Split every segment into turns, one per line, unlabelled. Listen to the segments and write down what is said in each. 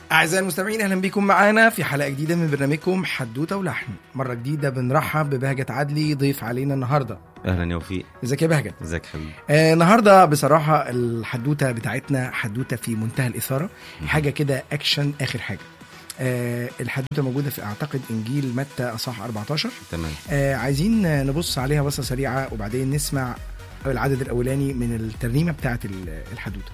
أعزائي المستمعين أهلا بكم معانا في حلقة جديدة من برنامجكم حدوتة ولحن مرة جديدة بنرحب ببهجت عدلي ضيف علينا النهاردة
اهلا يا وفيق
ازيك يا بهجت
ازيك حبيبي
آه النهاردة بصراحة الحدوتة بتاعتنا حدوتة في منتهى الإثارة حاجة كده أكشن آخر حاجة آه الحدوتة موجودة في أعتقد إنجيل متى أصح 14
تمام
آه عايزين نبص عليها بصة سريعة وبعدين نسمع العدد الأولاني من الترنيمة بتاعت ال- الحدوتة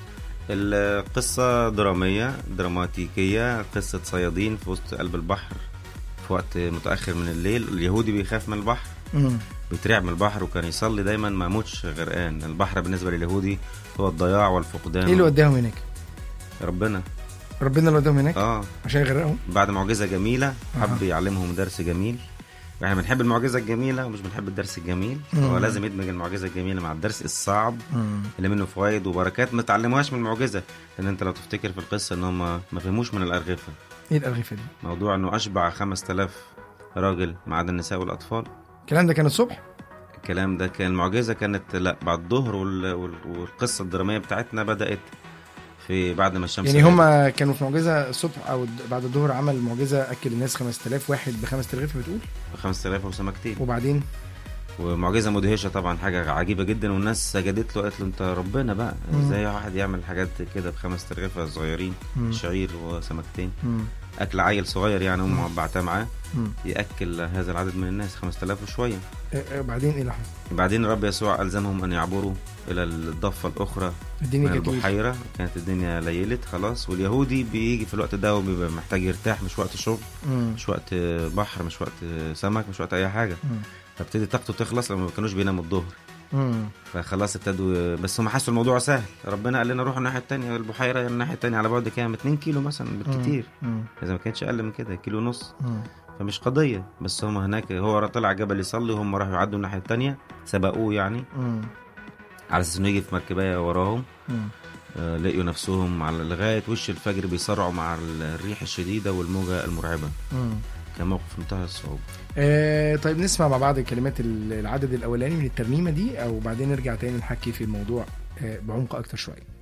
القصة درامية دراماتيكية قصة صيادين في وسط قلب البحر في وقت متأخر من الليل اليهودي بيخاف من البحر
مم.
بيترعب من البحر وكان يصلي دايما ما يموتش غرقان البحر بالنسبة لليهودي هو الضياع والفقدان
إيه اللي وداهم هناك؟
ربنا
ربنا اللي وداهم هناك
اه
عشان يغرقهم
بعد معجزة جميلة حب
أها.
يعلمهم درس جميل احنا بنحب المعجزة الجميلة ومش بنحب الدرس الجميل
مم.
هو لازم يدمج المعجزة الجميلة مع الدرس الصعب
مم.
اللي منه فوائد وبركات ما تعلموهاش من المعجزه لان انت لو تفتكر في القصه ان هم ما فهموش من الارغفه
إيه الأرغفة دي؟
موضوع انه اشبع 5000 راجل ما عدا النساء والاطفال
الكلام ده كان الصبح؟
الكلام ده كان المعجزه كانت لا بعد الظهر وال... وال... والقصه الدراميه بتاعتنا بدات في بعد ما الشمس
يعني
غابت.
هم كانوا في معجزه الصبح او الد- بعد الظهر عمل معجزه اكل الناس 5000 واحد ب 5000 بتقول
5000 وسمكتين
وبعدين
ومعجزه مدهشه طبعا حاجه عجيبه جدا والناس سجدت له قالت له انت ربنا بقى
مم.
ازاي واحد يعمل حاجات كده ب 5000 صغيرين
مم.
شعير وسمكتين
مم.
اكل عيل صغير يعني هم بعتها معاه
مم.
ياكل هذا العدد من الناس 5000 وشويه
آه، آه، بعدين ايه اللي حصل؟
بعدين الرب يسوع ألزمهم أن يعبروا إلى الضفة الأخرى من
الدنيا كانت إيه؟
البحيرة كانت الدنيا ليلت خلاص واليهودي بيجي في الوقت ده وبيبقى محتاج يرتاح مش وقت شغل
مم.
مش وقت بحر مش وقت سمك مش وقت أي حاجة
مم.
فابتدي طاقته تخلص لما ما كانوش بيناموا الظهر
مم.
فخلاص ابتدوا بس هم حسوا الموضوع سهل ربنا قال لنا روحوا الناحية التانية البحيرة الناحية التانية على بعد كام 2 كيلو مثلا بالكتير
مم.
إذا ما كانش أقل من كده كيلو ونص
مم.
فمش قضية بس هم هناك هو طلع جبل يصلي وهم راحوا يعدوا الناحية التانية سبقوه يعني
مم.
على اساس انه يجي في مركبايه وراهم
مم.
آه، لقيوا نفسهم على لغايه وش الفجر بيصارعوا مع الريح الشديده والموجه المرعبه
مم.
كان موقف منتهى الصعوبه
آه طيب نسمع مع بعض كلمات ال- العدد الاولاني من الترنيمه دي او بعدين نرجع تاني نحكي في الموضوع آه بعمق اكتر شويه